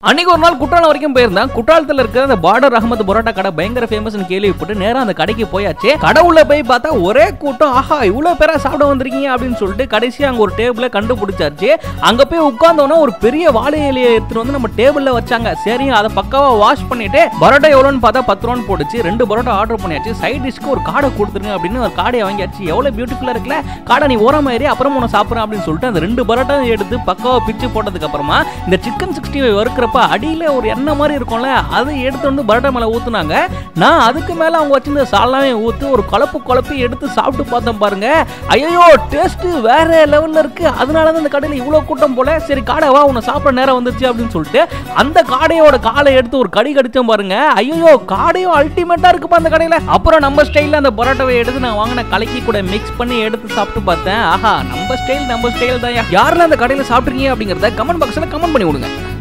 அன்னைக்கு ஒரு நாள் குற்றாலம் வரைக்கும் போயிருந்தேன் குற்றாலத்துல இருக்கிற அந்த பார்டர் அகமது பரோட்டா கடை பயங்கர ஃபேமஸ்னு கேள்விப்பட்டு நேரா அந்த கடைக்கு போயாச்சு கடை உள்ள போய் பார்த்தா ஒரே கூட்டம் ஆஹா இவ்வளவு பேரா சாப்பிட வந்திருக்கீங்க அப்படின்னு சொல்லிட்டு கடைசியா அங்க ஒரு டேபிள கண்டுபிடிச்சாச்சு அங்க போய் உட்கார்ந்தோன்னா ஒரு பெரிய வாழை இலையை எடுத்துட்டு வந்து நம்ம டேபிள்ல வச்சாங்க சரி அதை பக்காவா வாஷ் பண்ணிட்டு பரோட்டா எவ்வளோன்னு பார்த்தா பத்து ரூபான்னு போட்டுச்சு ரெண்டு பரோட்டா ஆர்டர் பண்ணியாச்சு சைட் டிஷ்க்கு ஒரு காடை கொடுத்துருங்க அப்படின்னு ஒரு காடையை வாங்கியாச்சு எவ்வளவு பியூட்டிஃபுல்லா இருக்குல்ல காடை நீ ஓரமா ஏறி அப்புறம் உன சாப்பிட்றேன் அப்படின்னு சொல்லிட்டு அந்த ரெண்டு பரோட்டா எடுத்து பக்காவா பிச்சு போட்டதுக்கு அப்புறமா இந்த சிக்கன் சிக்ஸ்டி ஃபைவ் வறுக்கிறப்ப அடியில ஒரு எண்ணெய் மாதிரி இருக்கும்ல அதை எடுத்து வந்து பரோட்டா மேல ஊத்துனாங்க நான் அதுக்கு மேல அவங்க வச்சிருந்த சாலாமே ஊத்து ஒரு குழப்பு குழப்பி எடுத்து சாப்பிட்டு பார்த்தேன் பாருங்க ஐயோ டேஸ்ட் வேற லெவல்ல இருக்கு அதனால தான் இந்த கடையில இவ்வளவு கூட்டம் போல சரி காடை வா உன்னை சாப்பிட நேரம் வந்துச்சு அப்படின்னு சொல்லிட்டு அந்த காடையோட காலை எடுத்து ஒரு கடி கடிச்சேன் பாருங்க ஐயோ காடையும் அல்டிமேட்டா இருக்குப்பா அந்த கடையில அப்புறம் நம்ம ஸ்டைல்ல அந்த பரோட்டாவை எடுத்து நான் வாங்கின கலக்கி கூட மிக்ஸ் பண்ணி எடுத்து சாப்பிட்டு பார்த்தேன் ஆஹா நம்ம ஸ்டைல் நம்ம ஸ்டைல் தான் யாரெல்லாம் அந்த கடையில சாப்பிட்றீங்க அப்படிங்கறத கமெண்ட் பாக்ஸ்ல கமெண்ட் பண்ணி விடுங்க